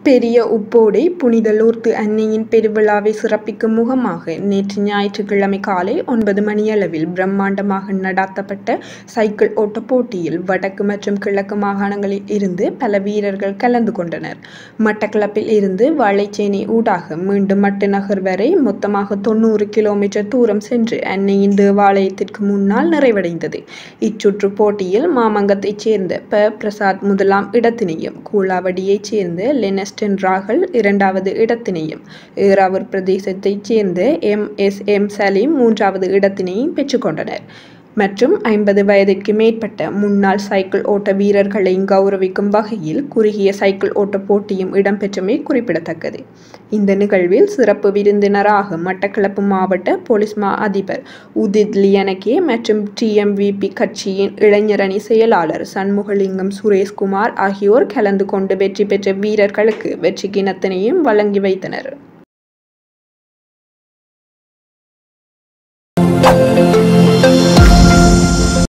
பெரிய உப்போடை புனித லூர்து அன்னையின் பெருவிழாவை சிறப்பிக்கும் முகமாக நேற்று ஞாயிற்றுக்கிழமை காலை ஒன்பது மணியளவில் பிரம்மாண்டமாக நடாத்தப்பட்ட சைக்கிள் ஓட்டப் போட்டியில் வடக்கு மற்றும் கிழக்கு மாகாணங்களில் இருந்து பல வீரர்கள் கலந்து கொண்டனர் மட்டக்களப்பில் இருந்து வாழைச்சேனை ஊடாக மீண்டும் மட்டநகர் வரை மொத்தமாக தொண்ணூறு கிலோமீட்டர் தூரம் சென்று அன்னையின் தேவாலயத்திற்கு முன்னால் நிறைவடைந்தது இச்சுற்று போட்டியில் மாமங்கத்தைச் சேர்ந்த ப பிரசாத் முதலாம் இடத்தினையும் கூலாவடியைச் சேர்ந்த லெனஸ்டன் ராகல் இரண்டாவது இடத்தினையும் ஏறாவூர் பிரதேசத்தைச் சேர்ந்த எம் எஸ் எம் சலீம் மூன்றாவது இடத்தினையும் பெற்றுக்கொண்டனர் மற்றும் ஐம்பது வயதிற்கு மேற்பட்ட முன்னாள் சைக்கிள் ஓட்ட வீரர்களை கௌரவிக்கும் வகையில் குறுகிய சைக்கிள் ஓட்ட போட்டியும் இடம்பெற்றமை குறிப்பிடத்தக்கது இந்த நிகழ்வில் சிறப்பு விருந்தினராக மட்டக்களப்பு மாவட்ட போலீஸ் மா அதிபர் உதித் லியனகே மற்றும் டிஎம்விபி கட்சியின் இளைஞரணி செயலாளர் சண்முகலிங்கம் சுரேஷ்குமார் ஆகியோர் கலந்து கொண்டு வெற்றி பெற்ற வீரர்களுக்கு வெற்றி கிணத்தினையும் வழங்கி வைத்தனர்